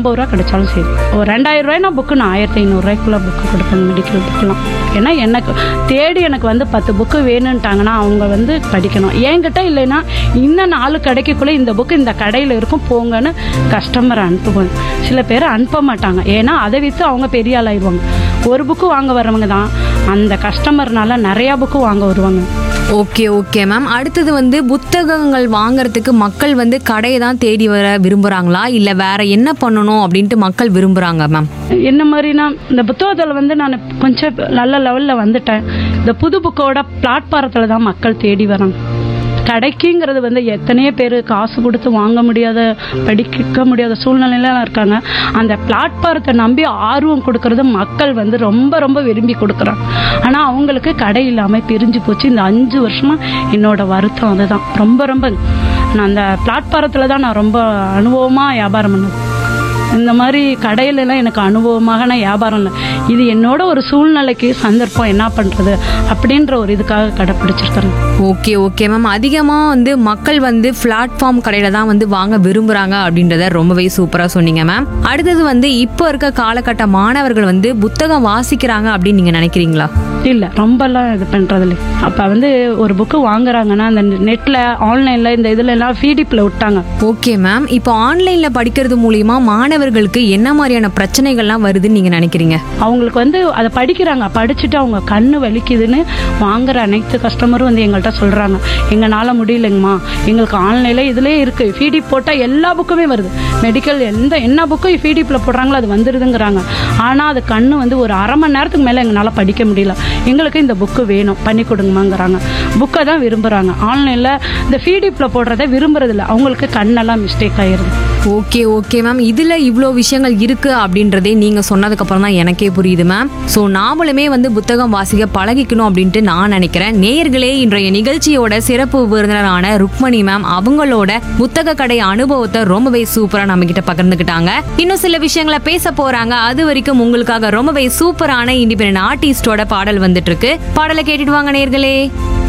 ஐம்பது ரூபா கிடைச்சாலும் சரி ஒரு ரெண்டாயிரம் ரூபாய்னா புக்கு நான் ஆயிரத்தி ஐநூறுரூவாய்க்குள்ளே புக்கு கொடுப்பேன் மெடிக்கல் புக்கெலாம் ஏன்னா எனக்கு தேடி எனக்கு வந்து பத்து புக்கு வேணும்ட்டாங்கன்னா அவங்க வந்து படிக்கணும் என்கிட்ட இல்லைன்னா இன்னும் நாலு கடைக்குள்ளே இந்த புக்கு இந்த கடையில் இருக்கும் போங்கன்னு கஸ்டமரை அனுப்புவேன் சில பேர் அனுப்ப மாட்டாங்க ஏன்னா அதை விற்று அவங்க பெரிய ஆள் ஆயிடுவாங்க ஒரு புக்கு வாங்க வர்றவங்க தான் அந்த கஸ்டமர்னால நிறையா புக்கு வாங்க வருவாங்க ஓகே ஓகே மேம் அடுத்தது வந்து புத்தகங்கள் வாங்குறதுக்கு மக்கள் வந்து கடையை தான் தேடி வர விரும்புறாங்களா இல்ல வேற என்ன பண்ணணும் அப்படின்ட்டு மக்கள் விரும்புறாங்க மேம் என்ன மாதிரினா இந்த புத்தகத்தில் வந்து நான் கொஞ்சம் நல்ல லெவலில் வந்துட்டேன் இந்த புது புக்கோட பிளாட்பாரத்தில் தான் மக்கள் தேடி வராங்க கடைக்குங்கிறது வந்து எத்தனையோ பேர் காசு கொடுத்து வாங்க முடியாத படிக்க முடியாத சூழ்நிலையில இருக்காங்க அந்த பிளாட்பாரத்தை நம்பி ஆர்வம் கொடுக்கறது மக்கள் வந்து ரொம்ப ரொம்ப விரும்பி கொடுக்குறாங்க ஆனால் அவங்களுக்கு கடை இல்லாமல் பிரிஞ்சு போச்சு இந்த அஞ்சு வருஷமா என்னோட வருத்தம் அதுதான் ரொம்ப ரொம்ப நான் அந்த பிளாட்பாரத்தில் தான் நான் ரொம்ப அனுபவமாக வியாபாரம் பண்ணேன் இந்த மாதிரி கடையிலலாம் எனக்கு அனுபவமாக நான் வியாபாரம் இல்லை இது என்னோட ஒரு சூழ்நிலைக்கு சந்தர்ப்பம் என்ன பண்ணுறது அப்படின்ற ஒரு இதுக்காக கடைப்பிடிச்சிருக்கிறேன் ஓகே ஓகே மேம் அதிகமாக வந்து மக்கள் வந்து பிளாட்ஃபார்ம் கடையில தான் வந்து வாங்க விரும்புறாங்க அப்படின்றத ரொம்பவே சூப்பராக சொன்னீங்க மேம் அடுத்தது வந்து இப்போ இருக்க காலகட்ட மாணவர்கள் வந்து புத்தகம் வாசிக்கிறாங்க அப்படின்னு நீங்க நினைக்கிறீங்களா இல்லை ரொம்பலாம் இது பண்ணுறது இல்லை அப்போ வந்து ஒரு புக்கு வாங்குறாங்கன்னா அந்த நெட்டில் ஆன்லைனில் இந்த இதுல எல்லாம் ஃபீடிப்பில் விட்டாங்க ஓகே மேம் இப்போ ஆன்லைன்ல படிக்கிறது மூலியமா மாணவர்களுக்கு என்ன மாதிரியான பிரச்சனைகள்லாம் வருதுன்னு நீங்க நினைக்கிறீங்க அவங்களுக்கு வந்து அதை படிக்கிறாங்க படிச்சுட்டு அவங்க கண்ணு வலிக்குதுன்னு வாங்குற அனைத்து கஸ்டமரும் வந்து எங்கள்கிட்ட சொல்கிறாங்க எங்களால் முடியலைங்கம்மா எங்களுக்கு ஆன்லைனில் இதுலேயே இருக்குது ஃபீடிப் போட்டால் எல்லா புக்குமே வருது மெடிக்கல் எந்த என்ன புக்கும் ஃபீடிப்பில் போடுறாங்களோ அது வந்துடுதுங்கிறாங்க ஆனால் அது கண்ணு வந்து ஒரு அரை மணி நேரத்துக்கு மேலே எங்களால் படிக்க முடியல எங்களுக்கு இந்த புக்கு வேணும் பண்ணி கொடுங்கம்மாங்கிறாங்க புக்கை தான் விரும்புகிறாங்க ஆன்லைனில் இந்த ஃபீடிப்பில் போடுறத விரும்புறதில்ல அவங்களுக்கு கண்ணெல்லாம் மிஸ்டேக் ஆயிருது ஓகே ஓகே மேம் இதுல இவ்வளோ விஷயங்கள் இருக்கு அப்படின்றதே நீங்க சொன்னதுக்கு அப்புறம் தான் எனக்கே புரியுது மேம் ஸோ நாமளுமே வந்து புத்தகம் வாசிக்க பழகிக்கணும் அப்படின்ட்டு நான் நினைக்கிறேன் நேயர்களே இன்றைய நிகழ்ச்சியோட சிறப்பு விருந்தினரான ருக்மணி மேம் அவங்களோட புத்தக கடை அனுபவத்தை ரொம்பவே சூப்பரா நம்ம கிட்ட பகிர்ந்துக்கிட்டாங்க இன்னும் சில விஷயங்களை பேச போறாங்க அது வரைக்கும் உங்களுக்காக ரொம்பவே சூப்பரான இண்டிபெண்டன்ட் ஆர்டிஸ்டோட பாடல் வந்துட்டு இருக்கு பாடலை கேட்டுட்டு வாங்க நேயர்களே